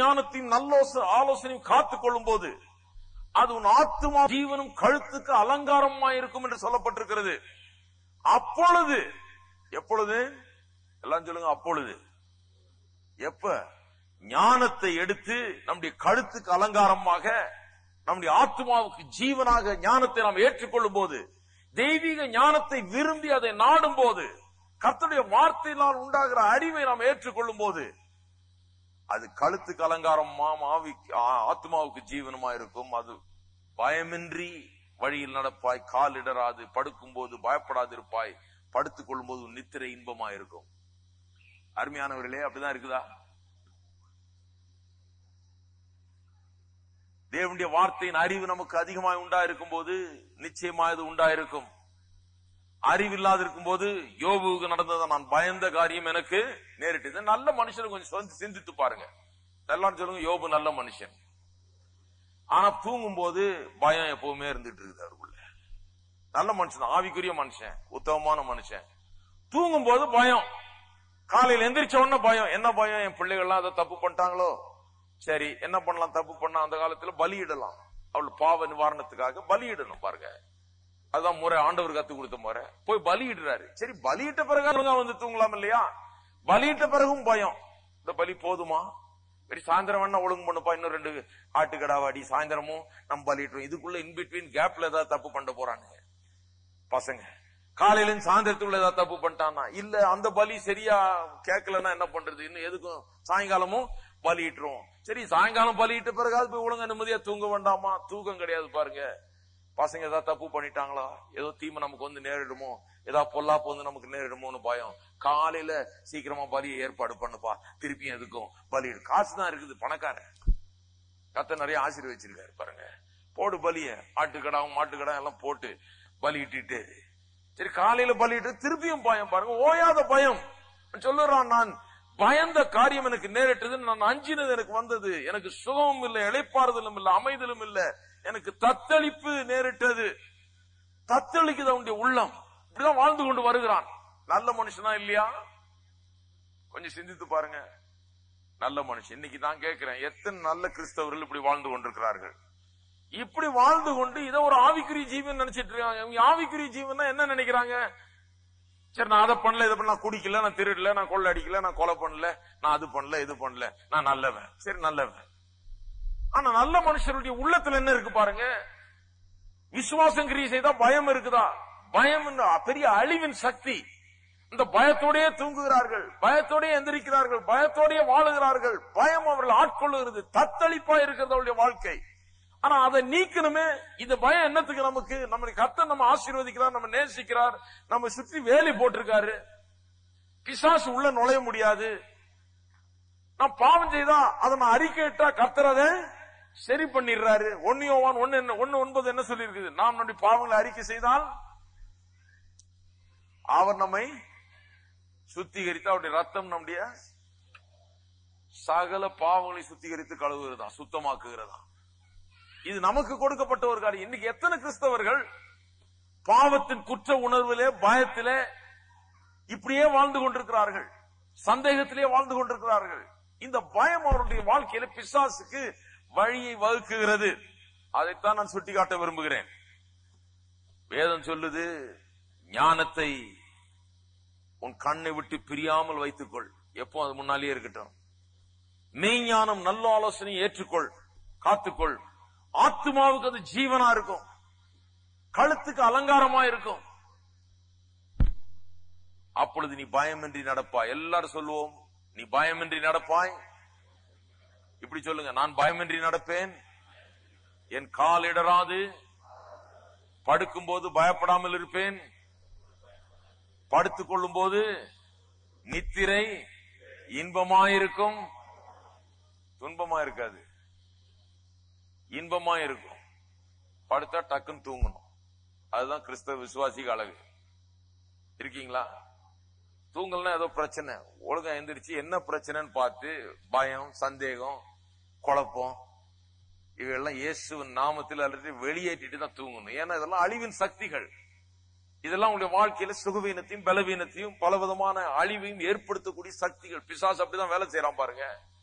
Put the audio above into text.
ஞானத்தையும் நல்ல ஆலோசனையும் காத்துக் கொள்ளும் போது அது உன் ஆத்துமா ஜீவனும் கழுத்துக்கு அலங்காரமா இருக்கும் என்று சொல்லப்பட்டிருக்கிறது அப்பொழுது எப்பொழுது எல்லாம் சொல்லுங்க அப்பொழுது எப்ப ஞானத்தை எடுத்து நம்முடைய கழுத்துக்கு அலங்காரமாக நம்முடைய ஆத்மாவுக்கு ஜீவனாக ஞானத்தை நாம் ஏற்றுக்கொள்ளும் போது தெய்வீக ஞானத்தை விரும்பி அதை நாடும் போது கர்த்தருடைய வார்த்தையினால் உண்டாகிற அறிவை நாம் ஏற்றுக்கொள்ளும் போது அது கழுத்துக்கு அலங்காரம் மாம் ஆவிக்கு ஆ- ஆத்மாவுக்கு ஜீவனமா இருக்கும் அது பயமின்றி வழியில் நடப்பாய் கால் இடராது படுக்கும் போது பயப்படாதிருப்பாய் படுத்துக் கொள்ளும் போது நித்திரை இன்பமா இருக்கும் அருமையானவர்களே அப்படிதான் இருக்குதா தேவனுடைய வார்த்தையின் அறிவு நமக்கு அதிகமாய் உண்டா இருக்கும் போது நிச்சயமா இது உண்டா இருக்கும் அறிவில்லாது இருக்கும் போது யோபுவுக்கு நடந்ததை நான் பயந்த காரியம் எனக்கு நேரிட்டது நல்ல மனுஷனை கொஞ்சம் சொந்த- சிந்தித்து பாருங்க எல்லாரும் சொல்லுங்க யோபு நல்ல மனுஷன் ஆனா தூங்கும் போது பயம் எப்பவுமே இருந்துட்டு இருக்குது அவருக்குள்ள நல்ல மனுஷன் ஆவிக்குரிய மனுஷன் உத்தமமான மனுஷன் தூங்கும் போது பயம் காலையில எந்திரிச்ச உடனே பயம் என்ன பயம் என் பிள்ளைகள்லாம் அதை தப்பு பண்ணிட்டாங்களோ சரி என்ன பண்ணலாம் தப்பு பண்ணா அந்த காலத்துல பலியிடலாம் அவள் பாவ நிவாரணத்துக்காக பலியிடணும் பாருங்க அதுதான் முறை ஆண்டவர் கத்து கொடுத்த முறை போய் பலியிடுறாரு சரி பலியிட்ட பிறகு ஒழுங்கா வந்து தூங்கலாம் இல்லையா பலியிட்ட பிறகும் பயம் இந்த பலி போதுமா சரி சாயந்தரம் வேணா ஒழுங்கு பண்ணுப்பா இன்னும் ரெண்டு ஆட்டுக்கடாவாடி சாயந்தரமும் நம்ம பலியிட்டோம் இதுக்குள்ள இன்பிட்வீன் கேப்ல ஏதாவது தப்பு பண்ண போறாங்க பசங்க காலையில இருந்து சாயந்தரத்துக்குள்ள ஏதாவது தப்பு பண்ணிட்டானா இல்ல அந்த பலி சரியா கேட்கலன்னா என்ன பண்றது இன்னும் எதுக்கும் சாயங்காலமும் பலியிட்டுரும் சரி சாயங்காலம் பலியிட்ட பிறகாவது போய் ஒழுங்கா நிம்மதியா தூங்க வேண்டாமா தூக்கம் கிடையாது பாருங்க பசங்க ஏதாவது தப்பு பண்ணிட்டாங்களா ஏதோ தீமை நமக்கு வந்து நேரிடுமோ ஏதாவது பொல்லாப்பு வந்து நமக்கு நேரிடுமோன்னு பயம் காலையில சீக்கிரமா பலியை ஏற்பாடு பண்ணுப்பா திருப்பியும் எதுக்கும் பலியிடு காசு தான் இருக்குது பணக்காரன் கத்த நிறைய ஆசீர்வச்சிருக்காரு பாருங்க போடு பலிய ஆட்டுக்கடாவும் மாட்டுக்கடாவும் எல்லாம் போட்டு பலியிட்டு சரி காலையில பலியிட்டு திருப்பியும் பயம் பாருங்க ஓயாத பயம் சொல்லுறான் நான் பயந்த காரியம் எனக்கு நேரிட்டது நான் அஞ்சினது எனக்கு வந்தது எனக்கு சுகமும் இல்லை இளைப்பாறுதலும் இல்லை அமைதலும் இல்லை எனக்கு தத்தளிப்பு நேரிட்டது தத்தளிக்குது அவனுடைய உள்ளம் இப்படிதான் வாழ்ந்து கொண்டு வருகிறான் நல்ல மனுஷனா இல்லையா கொஞ்சம் சிந்தித்து பாருங்க நல்ல மனுஷன் இன்னைக்கு நான் கேட்கிறேன் எத்தனை நல்ல கிறிஸ்தவர்கள் இப்படி வாழ்ந்து கொண்டிருக்கிறார்கள் இப்படி வாழ்ந்து கொண்டு இதை ஒரு ஆவிக்குரிய ஜீவன் நினைச்சிட்டு இருக்காங்க இவங்க ஆவிக்குரிய ஜீவன் என்ன நினைக்கிறாங்க சரி நான் அதை பண்ணல இதை பண்ணல நான் குடிக்கல நான் திருடல நான் கொள்ள அடிக்கல நான் கொலை பண்ணல நான் அது பண்ணல இது பண்ணல நான் நல்லவன் சரி நல்லவன் ஆனா நல்ல மனுஷருடைய உள்ளத்துல என்ன இருக்கு பாருங்க விசுவாசம் கிரியை செய்தா பயம் இருக்குதா பயம் என்ன? பெரிய அழிவின் சக்தி இந்த பயத்தோடயே தூங்குகிறார்கள் பயத்தோடயே எந்திரிக்கிறார்கள் பயத்தோடயே வாழுகிறார்கள் பயம் அவர்கள் ஆட்கொள்ளுகிறது தத்தளிப்பா இருக்கிறது அவருடைய வாழ்க்கை ஆனா அதை நீக்கணுமே இந்த பயம் என்னத்துக்கு நமக்கு நம்ம கத்த நம்ம ஆசீர்வதிக்கிறார் நம்ம நேசிக்கிறார் நம்ம சுற்றி வேலி போட்டிருக்காரு பிசாசு உள்ள நுழைய முடியாது நான் பாவம் செய்தா அதை நான் அறிக்கையிட்டா கர்த்தர் அதை சரி பண்ணிடுறாரு ஒன்னியோவான் ஒன்னு என்ன ஒன்னு ஒன்பது என்ன சொல்லி இருக்குது நாம் நம்முடைய பாவங்களை அறிக்கை செய்தால் அவர் நம்மை சுத்திகரித்து அவருடைய ரத்தம் நம்முடைய சகல பாவங்களை சுத்திகரித்து கழுவுகிறதா சுத்தமாக்குகிறதா இது நமக்கு கொடுக்கப்பட்ட ஒரு காரியம் இன்னைக்கு எத்தனை கிறிஸ்தவர்கள் பாவத்தின் குற்ற உணர்விலே பயத்திலே இப்படியே வாழ்ந்து கொண்டிருக்கிறார்கள் சந்தேகத்திலே வாழ்ந்து கொண்டிருக்கிறார்கள் இந்த பயம் அவருடைய வாழ்க்கையில பிசாசுக்கு வழியை வகுக்குகிறது அதைத்தான் நான் சுட்டிக்காட்ட விரும்புகிறேன் வேதம் சொல்லுது ஞானத்தை உன் கண்ணை விட்டு பிரியாமல் வைத்துக்கொள் எப்போ அது முன்னாலேயே இருக்கட்டும் மெய்ஞானம் நல்ல ஆலோசனை ஏற்றுக்கொள் காத்துக்கொள் ஆத்மாவுக்கு அது ஜீவனா இருக்கும் கழுத்துக்கு அலங்காரமா இருக்கும் அப்பொழுது நீ பயமின்றி நடப்பாய் எல்லாரும் சொல்லுவோம் நீ பயமின்றி நடப்பாய் இப்படி சொல்லுங்க நான் பயமின்றி நடப்பேன் என் கால் இடராது படுக்கும்போது பயப்படாமல் இருப்பேன் படுத்துக் கொள்ளும் போது நித்திரை இன்பமாயிருக்கும் துன்பமா இருக்காது இன்பமா இருக்கும் படுத்தா டக்குன்னு தூங்கணும் அதுதான் கிறிஸ்தவ விசுவாசிக்கு அழகு இருக்கீங்களா தூங்கலன்னா ஏதோ பிரச்சனை ஒழுங்கா எந்திரிச்சு என்ன பிரச்சனைன்னு பார்த்து பயம் சந்தேகம் குழப்பம் இவையெல்லாம் இயேசுவின் நாமத்தில் அல்லது வெளியேற்றிட்டு தான் தூங்கணும் ஏன்னா இதெல்லாம் அழிவின் சக்திகள் இதெல்லாம் உங்களுடைய வாழ்க்கையில சுகவீனத்தையும் பலவீனத்தையும் பலவிதமான அழிவையும் ஏற்படுத்தக்கூடிய சக்திகள் பிசாசு அப்படிதான் வேலை செய்யறான் பாருங்க